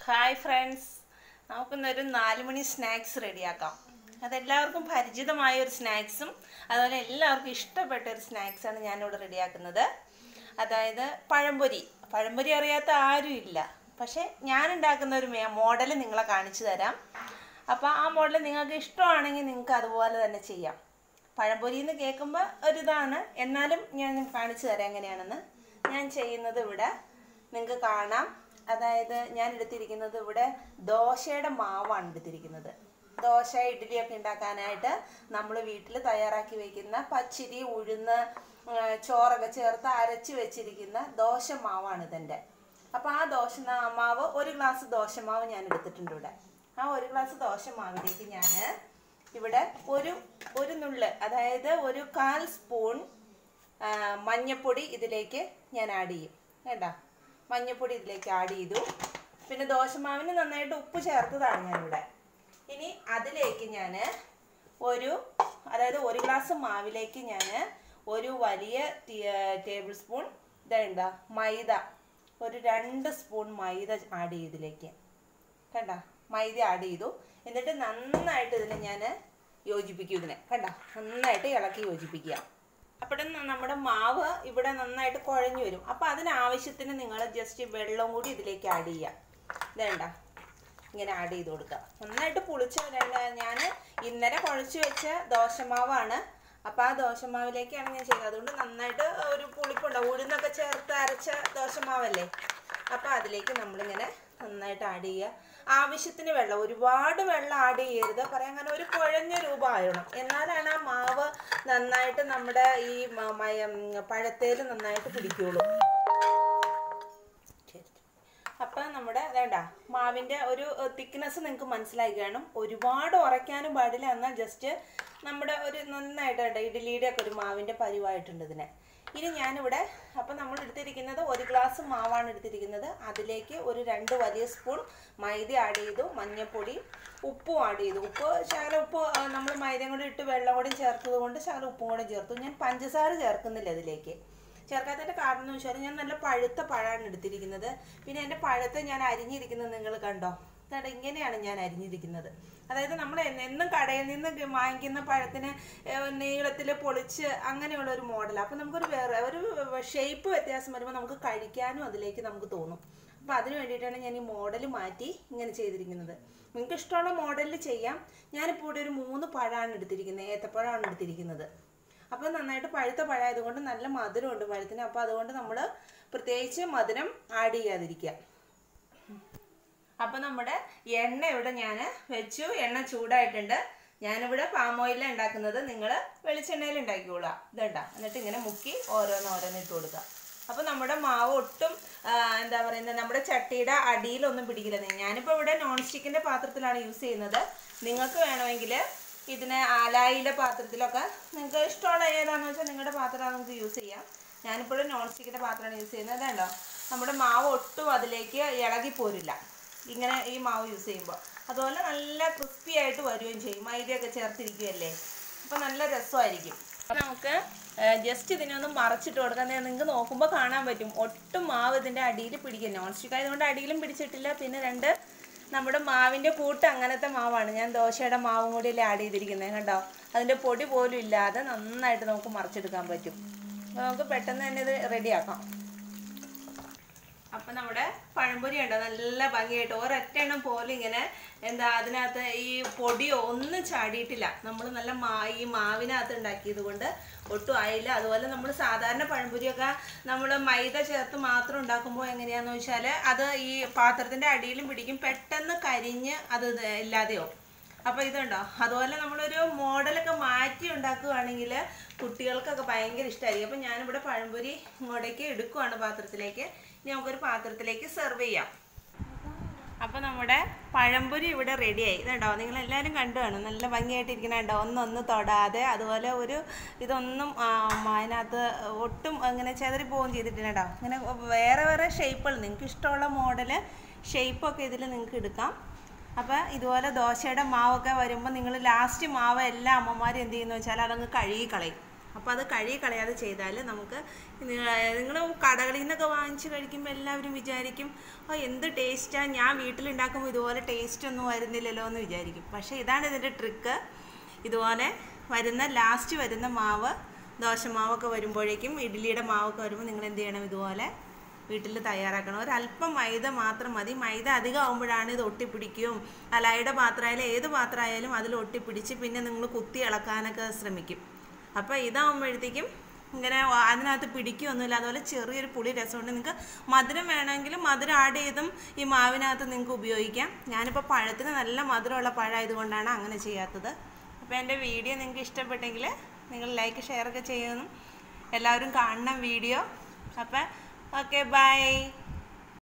Hi friends നമുക്കിന്നൊരു നാല് മണി snacks റെഡിയാക്കാം അതെല്ലാവർക്കും പരിചിതമായ ഒരു സ്നാക്സും അതുപോലെ എല്ലാവർക്കും ഇഷ്ടപ്പെട്ട ഒരു സ്നാക്സാണ് ഞാനിവിടെ റെഡിയാക്കുന്നത് അതായത് പഴംപൊരി പഴംപൊരി അറിയാത്ത ആരും ഇല്ല പക്ഷേ ഞാൻ ഉണ്ടാക്കുന്ന ഒരു മോഡൽ നിങ്ങളെ കാണിച്ചു തരാം അപ്പോൾ ആ മോഡൽ നിങ്ങൾക്ക് ഇഷ്ടമാണെങ്കിൽ നിങ്ങൾക്ക് അതുപോലെ തന്നെ ചെയ്യാം പഴംപൊരി എന്ന് കേൾക്കുമ്പോൾ ഒരിതാണ് എന്നാലും ഞാൻ കാണിച്ചു തരാം എങ്ങനെയാണെന്ന് ഞാൻ ചെയ്യുന്നത് ഇവിടെ നിങ്ങൾക്ക് കാണാം അതായത് ഞാൻ എടുത്തിരിക്കുന്നത് ഇവിടെ ദോശയുടെ മാവാണ് എടുത്തിരിക്കുന്നത് ദോശ ഇഡ്ഡലിയൊക്കെ ഉണ്ടാക്കാനായിട്ട് നമ്മൾ വീട്ടിൽ തയ്യാറാക്കി വെക്കുന്ന പച്ചിരി ഉഴുന്ന് ആ, ചോറൊക്കെ ചേർത്ത് അരച്ച് വെച്ചിരിക്കുന്ന ദോശ മാവാണ് ഇതെൻ്റെ അപ്പോൾ ആ ദോശ നാ- മാവ് ഒരു ഗ്ലാസ് ദോശമാവ് ഞാൻ എടുത്തിട്ടുണ്ട് ഇവിടെ ആ ഒരു ഗ്ലാസ് ദോശമാവിലേക്ക് ഞാൻ ഇവിടെ ഒരു ഒരു നുള്ള് അതായത് ഒരു കാൽ സ്പൂൺ ആ, മഞ്ഞപ്പൊടി ഇതിലേക്ക് ഞാൻ ആഡ് ചെയ്യും വേണ്ട മഞ്ഞപ്പൊടി ഇതിലേക്ക് ആഡ് ചെയ്തു പിന്നെ ദോശമാവിന് നന്നായിട്ട് ഉപ്പ് ചേർത്തതാണ് ഞാനിവിടെ ഇനി അതിലേക്ക് ഞാൻ ഒരു അതായത് ഒരു ഗ്ലാസ് മാവിലേക്ക് ഞാൻ ഒരു വലിയ ടേബിൾ സ്പൂൺ ഇതേണ്ട മൈദ ഒരു രണ്ട് സ്പൂൺ മൈദ ആഡ് ചെയ്തു ഇതിലേക്ക് കണ്ട മൈദ ആഡ് ചെയ്തു എന്നിട്ട് നന്നായിട്ട് ഇതിനെ ഞാൻ യോജിപ്പിക്കും ഇതിനെ കണ്ട നന്നായിട്ട് ഇളക്കി യോജിപ്പിക്കുക അപ്പോൾ നമ്മുടെ മാവ് ഇവിടെ നന്നായിട്ട് കുഴഞ്ഞു വരും അപ്പോൾ അതിനാവശ്യത്തിന് നിങ്ങൾ ജസ്റ്റ് വെള്ളം കൂടി ഇതിലേക്ക് ആഡ് ചെയ്യുക ഇതേണ്ട ഇങ്ങനെ ആഡ് ചെയ്ത് കൊടുക്കുക നന്നായിട്ട് പുളിച്ച ഞാൻ ഇന്നലെ കുഴച്ച് വെച്ച ദോശമാവാണ് അപ്പോൾ ആ ദോശമാവിലേക്കാണ് ഞാൻ ചെയ്തത് അതുകൊണ്ട് നന്നായിട്ട് ഒരു പുളിപ്പുണ്ടാവും ഉഴുന്നൊക്കെ ചേർത്ത് അരച്ച ദോശമാവല്ലേ അപ്പോൾ അതിലേക്ക് നമ്മളിങ്ങനെ നന്നായിട്ട് ആഡ് ചെയ്യുക ആവശ്യത്തിന് വെള്ളം ഒരുപാട് വെള്ളം ആഡ് ചെയ്യരുത് പറയാൻ കാരണം ഒരു കുഴഞ്ഞ രൂപമായിടണം എന്നാലാണ് ആ മാവ് നന്നായിട്ട് നമ്മുടെ ഈ മ- മയം പഴത്തേൽ നന്നായിട്ട് പിടിക്കുള്ളൂ ശരി. അപ്പം നമ്മുടെ വേണ്ട മാവിൻ്റെ ഒരു തിക്നെസ് നിങ്ങൾക്ക് മനസ്സിലായി കാണും ഒരുപാട് ഉറയ്ക്കാനും പാടില്ല എന്നാൽ ജസ്റ്റ് നമ്മുടെ ഒരു നന്നായിട്ട് വേണ്ട ഇഡ്ഡലിയുടെ ഒക്കെ ഒരു മാവിൻ്റെ പരിവായിട്ടുണ്ട് ഇതിനെ ഇനി ഞാനിവിടെ അപ്പം നമ്മൾ എടുത്തിരിക്കുന്നത് ഒരു ഗ്ലാസ് മാവാണ് എടുത്തിരിക്കുന്നത് അതിലേക്ക് ഒരു രണ്ട് വലിയ സ്പൂൺ മൈദ ആഡ് ചെയ്തു മഞ്ഞൾപ്പൊടി ഉപ്പും ആഡ് ചെയ്തു ഉപ്പ് ശകലം ഉപ്പ് നമ്മൾ മൈദയും കൂടി ഇട്ട് വെള്ളം കൂടി ചേർത്തത് കൊണ്ട് ശകലം ഉപ്പും കൂടെ ചേർത്തു ഞാൻ പഞ്ചസാര ചേർക്കുന്നില്ല ഇതിലേക്ക് ചേർക്കാത്തതിൻ്റെ കാരണം എന്ന് വെച്ചാൽ ഞാൻ നല്ല പഴുത്ത പഴമാണ് എടുത്തിരിക്കുന്നത് പിന്നെ എൻ്റെ പഴത്തെ ഞാൻ അരിഞ്ഞിരിക്കുന്നത് നിങ്ങൾ കണ്ടോ ഇതാണ്ട് ഇങ്ങനെയാണ് ഞാൻ അരിഞ്ഞിരിക്കുന്നത് അതായത് നമ്മൾ എന്ന് എന്നും കടയിൽ നിന്ന് ഗ- വാങ്ങിക്കുന്ന പഴത്തിന് നീളത്തിൽ പൊളിച്ച് അങ്ങനെയുള്ള ഒരു മോഡൽ അപ്പം നമുക്കൊരു വേറെ ഒരു ഷേപ്പ് വ്യത്യാസം വരുമ്പോൾ നമുക്ക് കഴിക്കാനും അതിലേക്ക് നമുക്ക് തോന്നും അപ്പോൾ അതിന് വേണ്ടിയിട്ടാണ് ഞാൻ ഈ മോഡൽ മാറ്റി ഇങ്ങനെ ചെയ്തിരിക്കുന്നത് നിങ്ങൾക്ക് ഇഷ്ടമുള്ള മോഡലിൽ ചെയ്യാം ഞാനിപ്പോൾ ഇവിടെ ഒരു മൂന്ന് പഴമാണ് എടുത്തിരിക്കുന്നത് ഏത്തപ്പഴമാണ് എടുത്തിരിക്കുന്നത് അപ്പോൾ നന്നായിട്ട് പഴുത്ത പഴമായതുകൊണ്ട് നല്ല മധുരമുണ്ട് പഴത്തിന് അപ്പോൾ അതുകൊണ്ട് നമ്മൾ പ്രത്യേകിച്ച് മധുരം ആഡ് ചെയ്യാതിരിക്കുക അപ്പോൾ നമ്മുടെ എണ്ണ ഇവിടെ ഞാൻ വെച്ചു എണ്ണ ചൂടായിട്ടുണ്ട് ഞാനിവിടെ പാം ഓയിലാണ് ഉണ്ടാക്കുന്നത് നിങ്ങൾ വെളിച്ചെണ്ണയിൽ ഉണ്ടാക്കിക്കോളാം ഇതണ്ട എന്നിട്ട് ഇങ്ങനെ മുക്കി ഓരോന്ന് ഓരോന്ന് ഇട്ട് കൊടുക്കുക അപ്പോൾ നമ്മുടെ മാവ് ഒട്ടും ആ, എന്താ പറയുന്നത് നമ്മുടെ ചട്ടിയുടെ അടിയിലൊന്നും പിടിക്കില്ല ഞാനിപ്പോൾ ഇവിടെ നോൺ സ്റ്റിക്കിൻ്റെ പാത്രത്തിലാണ് യൂസ് ചെയ്യുന്നത് നിങ്ങൾക്ക് വേണമെങ്കിൽ ഇതിനെ ആലായിലെ പാത്രത്തിലൊക്കെ നിങ്ങൾക്ക് ഇഷ്ടമുള്ള ഏതാണെന്ന് വെച്ചാൽ നിങ്ങളുടെ പാത്രം നിങ്ങൾക്ക് യൂസ് ചെയ്യാം ഞാനിപ്പോഴും നോൺ സ്റ്റിക്കിൻ്റെ പാത്രമാണ് യൂസ് ചെയ്യുന്നത് അതുണ്ടോ നമ്മുടെ മാവ് ഒട്ടും അതിലേക്ക് ഇളകി പോരില്ല ഇങ്ങനെ ഈ മാവ് യൂസ് ചെയ്യുമ്പോൾ അതുപോലെ നല്ല ക്രിസ്പി ആയിട്ട് വരികയും ചെയ്യും മൈദയൊക്കെ ചേർത്തിരിക്കുകയല്ലേ അപ്പോൾ നല്ല രസമായിരിക്കും അപ്പോൾ നമുക്ക് ജസ്റ്റ് ഇതിനെ ഒന്ന് മറച്ചിട്ട് കൊടുക്കാം നിങ്ങൾക്ക് നോക്കുമ്പോൾ കാണാൻ പറ്റും ഒട്ടും മാവ് ഇതിൻ്റെ അടിയിൽ പിടിക്കും നോൺ സ്റ്റിക്ക് ആയതുകൊണ്ട് അടിയിലും പിടിച്ചിട്ടില്ല പിന്നെ രണ്ട് നമ്മുടെ മാവിൻ്റെ കൂട്ട് അങ്ങനത്തെ മാവാണ് ഞാൻ ദോശയുടെ മാവും കൂടി അല്ലേ ആഡ് ചെയ്തിരിക്കുന്നത് കണ്ടോ അതിൻ്റെ പൊടി പോലും ഇല്ലാതെ നന്നായിട്ട് നമുക്ക് മറിച്ചെടുക്കാൻ പറ്റും അപ്പോൾ നമുക്ക് പെട്ടെന്ന് തന്നെ ഇത് റെഡിയാക്കാം അപ്പം നമ്മുടെ പഴംപൊരി ഉണ്ടോ നല്ല ഭംഗിയായിട്ട് ഒരൊറ്റ എണ്ണം പോലും ഇങ്ങനെ എന്താ അതിനകത്ത് ഈ പൊടിയോ ഒന്നും ചാടിയിട്ടില്ല നമ്മൾ നല്ല മാ ഈ മാവിനകത്ത് ഉണ്ടാക്കിയത് കൊണ്ട് ഒട്ടും ആയില്ല അതുപോലെ നമ്മൾ സാധാരണ പഴംപൊരിയൊക്കെ നമ്മൾ മൈദ ചേർത്ത് മാത്രം ഉണ്ടാക്കുമ്പോൾ എങ്ങനെയാണെന്ന് വെച്ചാൽ അത് ഈ പാത്രത്തിൻ്റെ അടിയിലും പിടിക്കും പെട്ടെന്ന് കരിഞ്ഞ് അത് ഇത് ഇല്ലാതെയാവും അപ്പോൾ ഇതുണ്ടോ അതുപോലെ നമ്മളൊരു മോഡലൊക്കെ മാറ്റി ഉണ്ടാക്കുകയാണെങ്കിൽ കുട്ടികൾക്കൊക്കെ ഭയങ്കര ഇഷ്ടമായിരിക്കും അപ്പോൾ ഞാനിവിടെ പഴംപൊരി ഇങ്ങോട്ടേക്ക് എടുക്കുവാണ് പാത്രത്തിലേക്ക് ഇനി നമുക്കൊരു പാത്രത്തിലേക്ക് സെർവ് ചെയ്യാം അപ്പോൾ നമ്മുടെ പഴംപൊരി ഇവിടെ റെഡിയായി ഇതുണ്ടോ നിങ്ങൾ എല്ലാവരും കണ്ടു കാണും നല്ല ഭംഗിയായിട്ടിരിക്കണ കണ്ടോ ഒന്നൊന്ന് തൊടാതെ അതുപോലെ ഒരു ഇതൊന്നും ആ, അതിനകത്ത് ഒട്ടും അങ്ങനെ ചെതറി പോവുകയും ചെയ്തിട്ടില്ല കേട്ടോ ഇങ്ങനെ വേറെ വേറെ ഷേപ്പുകൾ നിങ്ങൾക്ക് ഇഷ്ടമുള്ള മോഡല് ഷേപ്പൊക്കെ ഇതിൽ നിങ്ങൾക്ക് എടുക്കാം അപ്പോൾ ഇതുപോലെ ദോശയുടെ മാവൊക്കെ വരുമ്പോൾ നിങ്ങൾ ലാസ്റ്റ് മാവ് എല്ലാ അമ്മമാരും എന്ത് ചെയ്യുന്നു വെച്ചാൽ അതങ്ങ് കഴുകി കളയും അപ്പോൾ അത് കഴുകി കളയാതെ ചെയ്താൽ നമുക്ക് നിങ്ങൾ കടകളിൽ നിന്നൊക്കെ വാങ്ങിച്ച് കഴിക്കുമ്പോൾ എല്ലാവരും വിചാരിക്കും ഓ എന്ത് ടേസ്റ്റാണ് ഞാൻ വീട്ടിലുണ്ടാക്കുമ്പോൾ ഇതുപോലെ ടേസ്റ്റ് ഒന്നും വരുന്നില്ലല്ലോ എന്ന് വിചാരിക്കും പക്ഷേ ഇതാണ് ഇതിൻ്റെ ട്രിക്ക് ഇതുപോലെ വരുന്ന ലാസ്റ്റ് വരുന്ന മാവ് ദോശമാവൊക്കെ വരുമ്പോഴേക്കും ഇഡ്ഡലിയുടെ മാവൊക്കെ വരുമ്പോൾ നിങ്ങൾ എന്ത് ചെയ്യണം ഇതുപോലെ വീട്ടിൽ തയ്യാറാക്കണം ഒരല്പം മൈദ മാത്രം മതി മൈദ അധികം ആകുമ്പോഴാണ് ഇത് ഒട്ടിപ്പിടിക്കും അലായുടെ പാത്രമായാലും ഏത് പാത്രമായാലും അതിൽ ഒട്ടിപ്പിടിച്ച് പിന്നെ നിങ്ങൾ കുത്തി ഇളക്കാനൊക്കെ ശ്രമിക്കും അപ്പോൾ ഇതാകുമ്പോഴത്തേക്കും ഇങ്ങനെ അതിനകത്ത് പിടിക്കുകയൊന്നുമില്ല അതുപോലെ ചെറിയൊരു പുളി രസമുണ്ട് നിങ്ങൾക്ക് മധുരം വേണമെങ്കിൽ മധുരം ആഡ് ചെയ്തും ഈ മാവിനകത്ത് നിങ്ങൾക്ക് ഉപയോഗിക്കാം ഞാനിപ്പോൾ പഴത്തിന് നല്ല മധുരമുള്ള പഴമായതുകൊണ്ടാണ് അങ്ങനെ ചെയ്യാത്തത് അപ്പോൾ എൻ്റെ വീഡിയോ നിങ്ങൾക്ക് ഇഷ്ടപ്പെട്ടെങ്കിൽ നിങ്ങൾ ലൈക്ക് ഷെയർ ഒക്കെ ചെയ്യണം എല്ലാവരും കാണണം വീഡിയോ അപ്പം ഓക്കെ ബൈ